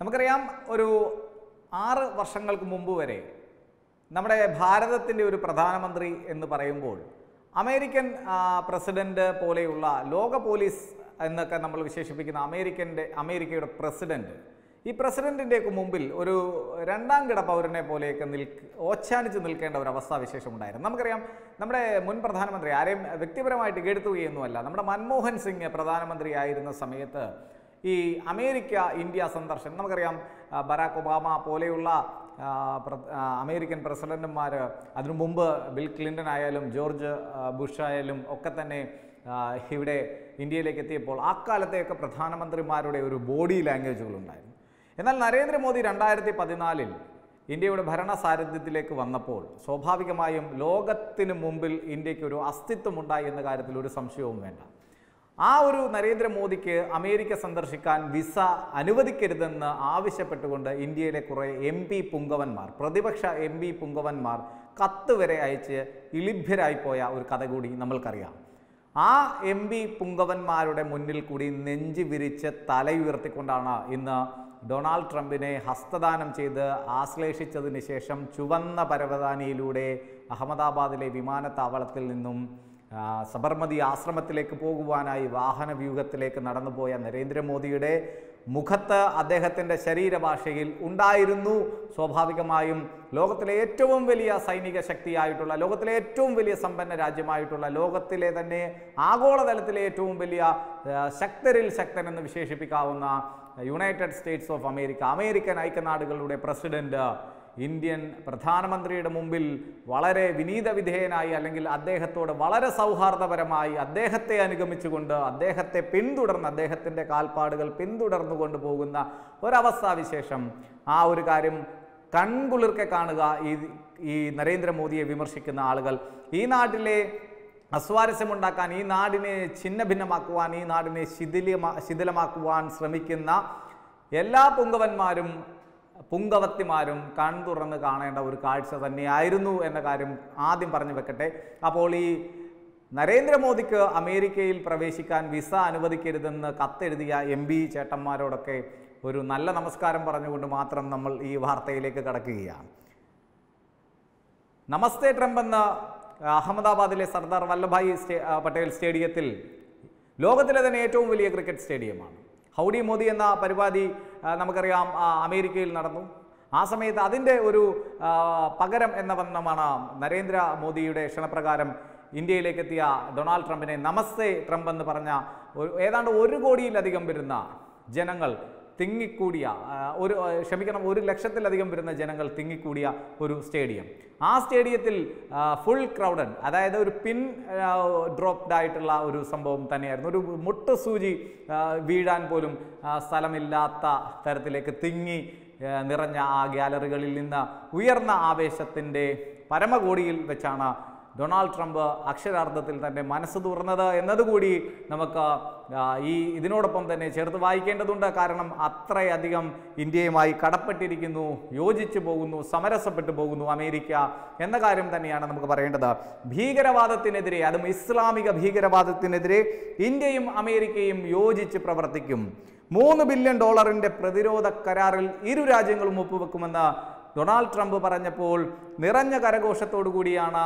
നമുക്കറിയാം ഒരു ആറ് വർഷങ്ങൾക്ക് മുമ്പ് വരെ നമ്മുടെ ഭാരതത്തിൻ്റെ ഒരു പ്രധാനമന്ത്രി എന്ന് പറയുമ്പോൾ അമേരിക്കൻ ആ, പ്രസിഡന്റ് പോലെയുള്ള ലോക പോലീസ് എന്നൊക്കെ നമ്മൾ വിശേഷിപ്പിക്കുന്ന അമേരിക്കൻ്റെ അമേരിക്കയുടെ പ്രസിഡന്റ് ഈ പ്രസിഡന്റിൻ്റെയൊക്കെ മുമ്പിൽ ഒരു രണ്ടാം കിട പൗരനെ പോലെയൊക്കെ നിൽക്ക് ഓച്ചാനിച്ച് നിൽക്കേണ്ട ഒരു അവസ്ഥാവിശേഷം ഉണ്ടായിരുന്നു നമുക്കറിയാം നമ്മുടെ മുൻ പ്രധാനമന്ത്രി ആരെയും വ്യക്തിപരമായിട്ട് കെടുത്തുകയൊന്നുമല്ല നമ്മുടെ മൻമോഹൻ സിംഗ് പ്രധാനമന്ത്രി ആയിരുന്ന സമയത്ത് ഈ അമേരിക്ക ഇന്ത്യ സന്ദർശനം നമുക്കറിയാം ആ, ബറാക്ക് ഒബാമ പോലെയുള്ള ആ, പ്ര- ആ, അമേരിക്കൻ പ്രസിഡന്റുമാർ അതിനു മുമ്പ് ബിൽ ക്ലിൻ്റൺ ആയാലും ജോർജ് ആ, ബുഷ് ആയാലും ഒക്കെ തന്നെ ആ, ഇവിടെ ഇന്ത്യയിലേക്ക് എത്തിയപ്പോൾ ആ കാലത്തെയൊക്കെ പ്രധാനമന്ത്രിമാരുടെ ഒരു ബോഡി ലാംഗ്വേജുകളുണ്ടായിരുന്നു എന്നാൽ നരേന്ദ്രമോദി രണ്ടായിരത്തി പതിനാലിൽ ഇന്ത്യയുടെ ഭരണ സാരഥ്യത്തിലേക്ക് വന്നപ്പോൾ സ്വാഭാവികമായും ലോകത്തിന് മുമ്പിൽ ഇന്ത്യക്ക് ഒരു അസ്തിത്വമുണ്ടായി എന്ന കാര്യത്തിൽ ഒരു സംശയവും വേണ്ട ആ ഒരു നരേന്ദ്രമോദിക്ക് അമേരിക്ക സന്ദർശിക്കാൻ വിസ അനുവദിക്കരുതെന്ന് ആവശ്യപ്പെട്ടുകൊണ്ട് ഇന്ത്യയിലെ കുറേ എം പി പുങ്കവന്മാർ പ്രതിപക്ഷ എം പി പുങ്കവന്മാർ കത്ത് വരെ അയച്ച് ഇളിഭ്യരായിപ്പോയ ഒരു കഥ കൂടി നമ്മൾക്കറിയാം ആ എം പി പുങ്കവന്മാരുടെ മുന്നിൽ കൂടി നെഞ്ചു വിരിച്ച് തലയുയർത്തിക്കൊണ്ടാണ് ഇന്ന് ഡൊണാൾഡ് ട്രംപിനെ ഹസ്തദാനം ചെയ്ത് ആശ്ലേഷിച്ചതിന് ശേഷം ചുവന്ന പരവതാനിയിലൂടെ അഹമ്മദാബാദിലെ വിമാനത്താവളത്തിൽ നിന്നും ആ, സബർമതി ആശ്രമത്തിലേക്ക് പോകുവാനായി വാഹന വ്യൂഹത്തിലേക്ക് നടന്നുപോയ നരേന്ദ്രമോദിയുടെ മുഖത്ത് അദ്ദേഹത്തിൻ്റെ ശരീരഭാഷയിൽ ഉണ്ടായിരുന്നു സ്വാഭാവികമായും ലോകത്തിലെ ഏറ്റവും വലിയ സൈനിക ശക്തിയായിട്ടുള്ള ലോകത്തിലെ ഏറ്റവും വലിയ സമ്പന്ന രാജ്യമായിട്ടുള്ള ലോകത്തിലെ തന്നെ ആഗോളതലത്തിലെ ഏറ്റവും വലിയ ആ, ശക്തരിൽ ശക്തൻ എന്ന് വിശേഷിപ്പിക്കാവുന്ന United States of America American ഐക്യനാടുകളുടെ പ്രസിഡന്റ് ഇന്ത്യൻ പ്രധാനമന്ത്രിയുടെ മുമ്പിൽ വളരെ വിനീത വിധേയനായി അല്ലെങ്കിൽ അദ്ദേഹത്തോട് വളരെ സൗഹാർദ്ദപരമായി അദ്ദേഹത്തെ അനുഗമിച്ചുകൊണ്ട് അദ്ദേഹത്തെ പിന്തുടർന്ന് അദ്ദേഹത്തിൻ്റെ കാൽപ്പാടുകൾ പിന്തുടർന്നു കൊണ്ടുപോകുന്ന ഒരവസ്ഥാവിശേഷം ആ ഒരു കാര്യം കൺകുളിർക്കെ കാണുക ഈ ഈ നരേന്ദ്രമോദിയെ വിമർശിക്കുന്ന ആളുകൾ ഈ നാട്ടിലെ അസ്വാരസ്യമുണ്ടാക്കാൻ ഈ നാടിനെ ഛിന്ന ഭിന്നമാക്കുവാൻ ഈ നാടിനെ ശിഥിലമാ ശിഥിലമാക്കുവാൻ ശ്രമിക്കുന്ന എല്ലാ പുങ്കവന്മാരും പുങ്കവത്തിമാരും കൺതുറന്ന് കാണേണ്ട ഒരു കാഴ്ച തന്നെയായിരുന്നു എന്ന കാര്യം ആദ്യം പറഞ്ഞു വെക്കട്ടെ അപ്പോൾ ഈ നരേന്ദ്രമോദിക്ക് അമേരിക്കയിൽ പ്രവേശിക്കാൻ വിസ അനുവദിക്കരുതെന്ന് കത്തെഴുതിയ എം പി ചേട്ടന്മാരോടൊക്കെ ഒരു നല്ല നമസ്കാരം പറഞ്ഞുകൊണ്ട് മാത്രം നമ്മൾ ഈ വാർത്തയിലേക്ക് കടക്കുകയാണ് നമസ്തേ ട്രംപ് എന്ന അഹമ്മദാബാദിലെ സർദാർ വല്ലഭായ് സ്റ്റേ ആ, പട്ടേൽ സ്റ്റേഡിയത്തിൽ ലോകത്തിലെ തന്നെ ഏറ്റവും വലിയ ക്രിക്കറ്റ് സ്റ്റേഡിയമാണ് ഹൗഡി മോദി എന്ന പരിപാടി ആ, നമുക്കറിയാം ആ, അമേരിക്കയിൽ നടന്നു ആ സമയത്ത് അതിൻ്റെ ഒരു ആ, പകരം എന്ന വണ്ണമാണ് നരേന്ദ്ര മോദിയുടെ ക്ഷണപ്രകാരം ഇന്ത്യയിലേക്ക് എത്തിയ ഡൊണാൾഡ് ട്രംപിനെ നമസ്തേ ട്രംപ് എന്ന് പറഞ്ഞ ഒരു- ഏതാണ്ട് ഒരു കോടിയിലധികം വരുന്ന ജനങ്ങൾ തിങ്ങിക്കൂടിയ ആ, ഒരു ആ, ക്ഷമിക്കണം ഒരു ലക്ഷത്തിലധികം വരുന്ന ജനങ്ങൾ തിങ്ങിക്കൂടിയ ഒരു സ്റ്റേഡിയം ആ സ്റ്റേഡിയത്തിൽ ഫുൾ ക്രൗഡഡ് അതായത് ഒരു പിൻ ഡ്രോപ്ഡ് ആയിട്ടുള്ള ഒരു സംഭവം തന്നെയായിരുന്നു ഒരു മുട്ട് സൂചി ആ, വീഴാൻ പോലും ആ, സ്ഥലമില്ലാത്ത തരത്തിലേക്ക് തിങ്ങി ആ, നിറഞ്ഞ ആ ഗ്യാലറികളിൽ നിന്ന് ഉയർന്ന ആവേശത്തിൻ്റെ പരമകോടിയിൽ വെച്ചാണ് ഡൊണാൾഡ് ട്രംപ് അക്ഷരാർത്ഥത്തിൽ തന്നെ മനസ്സ് തുറന്നത് എന്നതുകൂടി നമുക്ക് ആ, ഈ ഇതിനോടൊപ്പം തന്നെ ചേർത്ത് വായിക്കേണ്ടതുണ്ട് കാരണം അത്രയധികം ഇന്ത്യയുമായി കടപ്പെട്ടിരിക്കുന്നു യോജിച്ചു പോകുന്നു സമരസപ്പെട്ടു പോകുന്നു അമേരിക്ക എന്ന കാര്യം തന്നെയാണ് നമുക്ക് പറയേണ്ടത് ഭീകരവാദത്തിനെതിരെ അതും ഇസ്ലാമിക ഭീകരവാദത്തിനെതിരെ ഇന്ത്യയും അമേരിക്കയും യോജിച്ച് പ്രവർത്തിക്കും മൂന്ന് ബില്യൺ ഡോളറിന്റെ പ്രതിരോധ കരാറിൽ ഇരു രാജ്യങ്ങളും ഒപ്പുവെക്കുമെന്ന് ഡൊണാൾഡ് ട്രംപ് പറഞ്ഞപ്പോൾ നിറഞ്ഞ കരഘോഷത്തോടു കൂടിയാണ്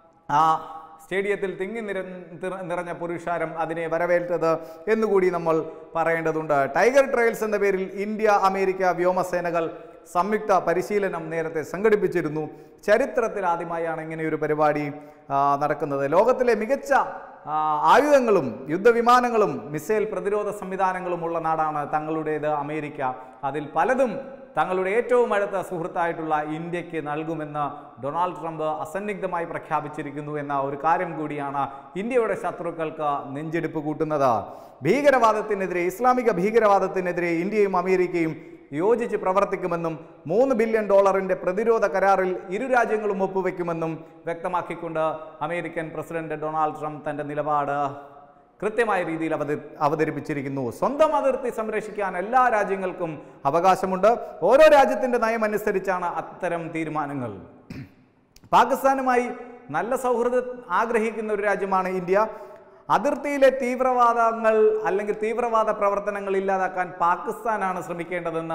ആ സ്റ്റേഡിയത്തിൽ തിങ്ങി നിര തിറ- നിറഞ്ഞ പുരുഷാരം അതിനെ വരവേറ്റത് എന്നുകൂടി നമ്മൾ പറയേണ്ടതുണ്ട് ടൈഗർ ട്രയൽസ് എന്ന പേരിൽ ഇന്ത്യ അമേരിക്ക വ്യോമസേനകൾ സംയുക്ത പരിശീലനം നേരത്തെ സംഘടിപ്പിച്ചിരുന്നു ചരിത്രത്തിൽ ആദ്യമായാണ് ഇങ്ങനെയൊരു പരിപാടി ആ, നടക്കുന്നത് ലോകത്തിലെ മികച്ച ആ, ആയുധങ്ങളും യുദ്ധവിമാനങ്ങളും മിസൈൽ പ്രതിരോധ സംവിധാനങ്ങളുമുള്ള നാടാണ് തങ്ങളുടേത് അമേരിക്ക അതിൽ പലതും തങ്ങളുടെ ഏറ്റവും അടുത്ത സുഹൃത്തായിട്ടുള്ള ഇന്ത്യക്ക് നൽകുമെന്ന് ഡൊണാൾഡ് ട്രംപ് അസന്നിഗ്ധമായി പ്രഖ്യാപിച്ചിരിക്കുന്നു എന്ന ഒരു കാര്യം കൂടിയാണ് ഇന്ത്യയുടെ ശത്രുക്കൾക്ക് നെഞ്ചെടുപ്പ് കൂട്ടുന്നത് ഭീകരവാദത്തിനെതിരെ ഇസ്ലാമിക ഭീകരവാദത്തിനെതിരെ ഇന്ത്യയും അമേരിക്കയും യോജിച്ച് പ്രവർത്തിക്കുമെന്നും മൂന്ന് ബില്യൺ ഡോളറിന്റെ പ്രതിരോധ കരാറിൽ ഇരു രാജ്യങ്ങളും ഒപ്പുവെക്കുമെന്നും വ്യക്തമാക്കിക്കൊണ്ട് അമേരിക്കൻ പ്രസിഡന്റ് ഡൊണാൾഡ് ട്രംപ് തന്റെ നിലപാട് കൃത്യമായ രീതിയിൽ അവത അവതരിപ്പിച്ചിരിക്കുന്നു സ്വന്തം അതിർത്തി സംരക്ഷിക്കാൻ എല്ലാ രാജ്യങ്ങൾക്കും അവകാശമുണ്ട് ഓരോ രാജ്യത്തിന്റെ നയം അനുസരിച്ചാണ് അത്തരം തീരുമാനങ്ങൾ പാകിസ്ഥാനുമായി നല്ല സൗഹൃദം ആഗ്രഹിക്കുന്ന ഒരു രാജ്യമാണ് ഇന്ത്യ അതിർത്തിയിലെ തീവ്രവാദങ്ങൾ അല്ലെങ്കിൽ തീവ്രവാദ പ്രവർത്തനങ്ങൾ ഇല്ലാതാക്കാൻ പാകിസ്ഥാനാണ് ശ്രമിക്കേണ്ടതെന്ന്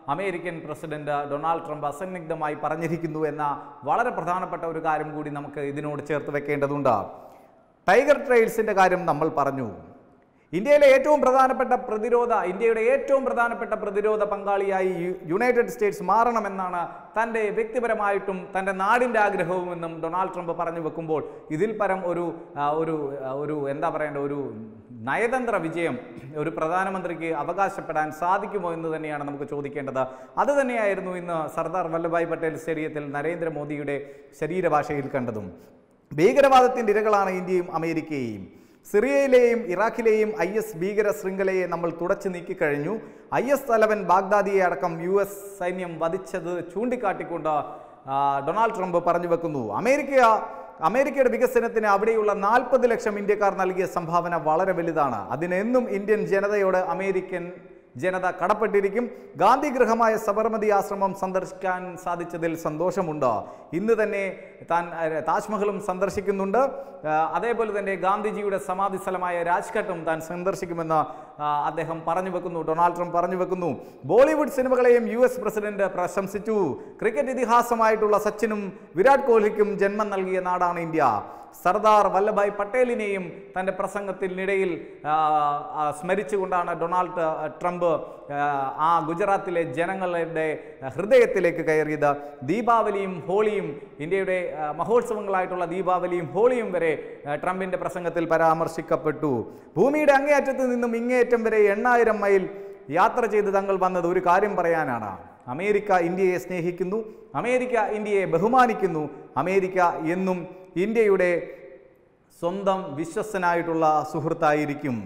അമേരിക്കൻ പ്രസിഡന്റ് ഡൊണാൾഡ് ട്രംപ് അസന്നിഗ്ധമായി പറഞ്ഞിരിക്കുന്നു എന്ന വളരെ പ്രധാനപ്പെട്ട ഒരു കാര്യം കൂടി നമുക്ക് ഇതിനോട് ചേർത്ത് വെക്കേണ്ടതുണ്ട് ടൈഗർ ട്രെയിൽസിൻ്റെ കാര്യം നമ്മൾ പറഞ്ഞു ഇന്ത്യയിലെ ഏറ്റവും പ്രധാനപ്പെട്ട പ്രതിരോധ ഇന്ത്യയുടെ ഏറ്റവും പ്രധാനപ്പെട്ട പ്രതിരോധ പങ്കാളിയായി യു- യുണൈറ്റഡ് സ്റ്റേറ്റ്സ് മാറണമെന്നാണ് തൻ്റെ വ്യക്തിപരമായിട്ടും തൻ്റെ നാടിൻ്റെ ആഗ്രഹവുമെന്നും ഡൊണാൾഡ് ട്രംപ് പറഞ്ഞു വെക്കുമ്പോൾ ഇതിൽ പരം ഒരു ആ, ഒരു ആ, ഒരു എന്താ പറയേണ്ട ഒരു നയതന്ത്ര വിജയം ഒരു പ്രധാനമന്ത്രിക്ക് അവകാശപ്പെടാൻ സാധിക്കുമോ എന്ന് തന്നെയാണ് നമുക്ക് ചോദിക്കേണ്ടത് അത് തന്നെയായിരുന്നു ഇന്ന് സർദാർ വല്ലഭായ് പട്ടേൽ സ്റ്റേഡിയത്തിൽ നരേന്ദ്രമോദിയുടെ ശരീരഭാഷയിൽ കണ്ടതും ഭീകരവാദത്തിൻ്റെ ഇരകളാണ് ഇന്ത്യയും അമേരിക്കയും സിറിയയിലെയും ഇറാഖിലെയും ഐ എസ് ഭീകര ശൃംഖലയെ നമ്മൾ തുടച്ചു നീക്കിക്കഴിഞ്ഞു ഐ എസ് തലവൻ ബാഗ്ദാദിയെ അടക്കം യു എസ് സൈന്യം വധിച്ചത് ചൂണ്ടിക്കാട്ടിക്കൊണ്ട് ആ, ഡൊണാൾഡ് ട്രംപ് പറഞ്ഞു വെക്കുന്നു അമേരിക്ക അമേരിക്കയുടെ വികസനത്തിന് അവിടെയുള്ള നാൽപ്പത് ലക്ഷം ഇന്ത്യക്കാർ നൽകിയ സംഭാവന വളരെ വലുതാണ് അതിനെന്നും ഇന്ത്യൻ ജനതയോട് അമേരിക്കൻ ജനത കടപ്പെട്ടിരിക്കും ഗാന്ധി ഗൃഹമായ സബർമതി ആശ്രമം സന്ദർശിക്കാൻ സാധിച്ചതിൽ സന്തോഷമുണ്ട് ഇന്ന് തന്നെ താൻ അഹ്, താജ്മഹലും സന്ദർശിക്കുന്നുണ്ട് ആ, അതേപോലെ തന്നെ ഗാന്ധിജിയുടെ സമാധി സ്ഥലമായ രാജ്ഘട്ടും താൻ സന്ദർശിക്കുമെന്ന് ആ, അദ്ദേഹം പറഞ്ഞു വെക്കുന്നു ഡൊണാൾഡ് ട്രംപ് പറഞ്ഞു വെക്കുന്നു ബോളിവുഡ് സിനിമകളെയും യു എസ് പ്രസിഡന്റ് പ്രശംസിച്ചു ക്രിക്കറ്റ് ഇതിഹാസമായിട്ടുള്ള സച്ചിനും വിരാട് കോഹ്ലിക്കും ജന്മം നൽകിയ നാടാണ് ഇന്ത്യ സർദാർ വല്ലഭായ് പട്ടേലിനെയും തൻ്റെ പ്രസംഗത്തിനിടയിൽ ആ, ആ, സ്മരിച്ചുകൊണ്ടാണ് ഡൊണാൾഡ് ട്രംപ് ആ, ആ ഗുജറാത്തിലെ ജനങ്ങളുടെ ഹൃദയത്തിലേക്ക് കയറിയത് ദീപാവലിയും ഹോളിയും ഇന്ത്യയുടെ ആ, മഹോത്സവങ്ങളായിട്ടുള്ള ദീപാവലിയും ഹോളിയും വരെ ആ, ട്രംപിൻ്റെ പ്രസംഗത്തിൽ പരാമർശിക്കപ്പെട്ടു ഭൂമിയുടെ അങ്ങേയറ്റത്ത് നിന്നും ഇങ്ങേയറ്റം വരെ എണ്ണായിരം മൈൽ യാത്ര ചെയ്ത് തങ്ങൾ വന്നത് ഒരു കാര്യം പറയാനാണ് അമേരിക്ക ഇന്ത്യയെ സ്നേഹിക്കുന്നു അമേരിക്ക ഇന്ത്യയെ ബഹുമാനിക്കുന്നു അമേരിക്ക എന്നും ഇന്ത്യയുടെ സ്വന്തം വിശ്വസ്തനായിട്ടുള്ള സുഹൃത്തായിരിക്കും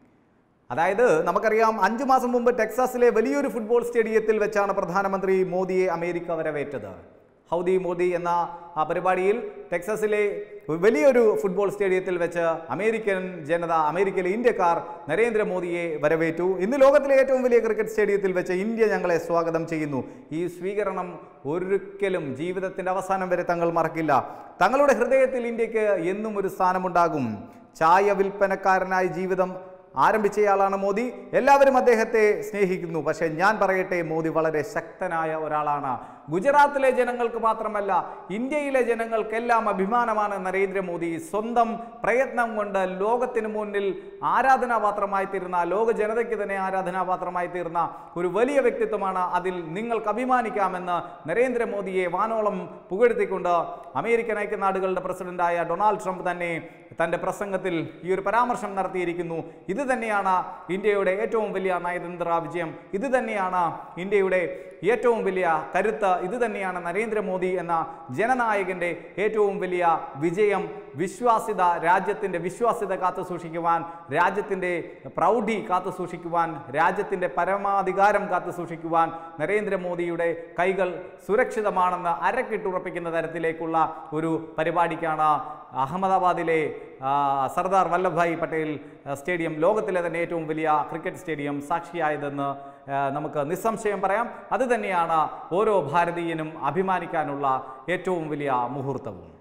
അതായത് നമുക്കറിയാം അഞ്ചു മാസം മുമ്പ് ടെക്സാസിലെ വലിയൊരു ഫുട്ബോൾ സ്റ്റേഡിയത്തിൽ വെച്ചാണ് പ്രധാനമന്ത്രി മോദിയെ അമേരിക്ക വരവേറ്റത് ഹൗദി മോദി എന്ന ആ പരിപാടിയിൽ ടെക്സാസിലെ വലിയൊരു ഫുട്ബോൾ സ്റ്റേഡിയത്തിൽ വെച്ച് അമേരിക്കൻ ജനത അമേരിക്കയിലെ ഇന്ത്യക്കാർ നരേന്ദ്രമോദിയെ വരവേറ്റു ഇന്ന് ലോകത്തിലെ ഏറ്റവും വലിയ ക്രിക്കറ്റ് സ്റ്റേഡിയത്തിൽ വെച്ച് ഇന്ത്യ ഞങ്ങളെ സ്വാഗതം ചെയ്യുന്നു ഈ സ്വീകരണം ഒരിക്കലും ജീവിതത്തിൻ്റെ അവസാനം വരെ തങ്ങൾ മറക്കില്ല തങ്ങളുടെ ഹൃദയത്തിൽ ഇന്ത്യക്ക് എന്നും ഒരു സ്ഥാനമുണ്ടാകും ചായ വിൽപ്പനക്കാരനായി ജീവിതം ആരംഭിച്ചയാളാണ് മോദി എല്ലാവരും അദ്ദേഹത്തെ സ്നേഹിക്കുന്നു പക്ഷേ ഞാൻ പറയട്ടെ മോദി വളരെ ശക്തനായ ഒരാളാണ് ഗുജറാത്തിലെ ജനങ്ങൾക്ക് മാത്രമല്ല ഇന്ത്യയിലെ ജനങ്ങൾക്കെല്ലാം അഭിമാനമാണ് നരേന്ദ്രമോദി സ്വന്തം പ്രയത്നം കൊണ്ട് ലോകത്തിന് മുന്നിൽ ആരാധനാപാത്രമായി തീർന്ന ലോക ജനതയ്ക്ക് തന്നെ ആരാധനാപാത്രമായി തീർന്ന ഒരു വലിയ വ്യക്തിത്വമാണ് അതിൽ നിങ്ങൾക്ക് അഭിമാനിക്കാമെന്ന് നരേന്ദ്രമോദിയെ വാനോളം പുകഴ്ത്തിക്കൊണ്ട് അമേരിക്കൻ ഐക്യനാടുകളുടെ പ്രസിഡന്റായ ഡൊണാൾഡ് ട്രംപ് തന്നെ തൻ്റെ പ്രസംഗത്തിൽ ഈ ഒരു പരാമർശം നടത്തിയിരിക്കുന്നു ഇത് തന്നെയാണ് ഇന്ത്യയുടെ ഏറ്റവും വലിയ നയതന്ത്ര വിജയം ഇത് തന്നെയാണ് ഇന്ത്യയുടെ ഏറ്റവും വലിയ കരുത്ത് ഇത് തന്നെയാണ് നരേന്ദ്രമോദി എന്ന ജനനായകൻ്റെ ഏറ്റവും വലിയ വിജയം വിശ്വാസ്യത രാജ്യത്തിൻ്റെ വിശ്വാസ്യത കാത്തു സൂക്ഷിക്കുവാൻ രാജ്യത്തിൻ്റെ പ്രൗഢി കാത്തു സൂക്ഷിക്കുവാൻ രാജ്യത്തിൻ്റെ പരമാധികാരം കാത്തു സൂക്ഷിക്കുവാൻ നരേന്ദ്രമോദിയുടെ കൈകൾ സുരക്ഷിതമാണെന്ന് അരക്കിട്ടുറപ്പിക്കുന്ന തരത്തിലേക്കുള്ള ഒരു പരിപാടിക്കാണ് അഹമ്മദാബാദിലെ ആ, സർദാർ വല്ലഭായ് പട്ടേൽ ആ, സ്റ്റേഡിയം ലോകത്തിലെ തന്നെ ഏറ്റവും വലിയ ക്രിക്കറ്റ് സ്റ്റേഡിയം സാക്ഷിയായതെന്ന് ആ, നമുക്ക് നിസ്സംശയം പറയാം അത് തന്നെയാണ് ഓരോ ഭാരതീയനും അഭിമാനിക്കാനുള്ള ഏറ്റവും വലിയ മുഹൂർത്തവും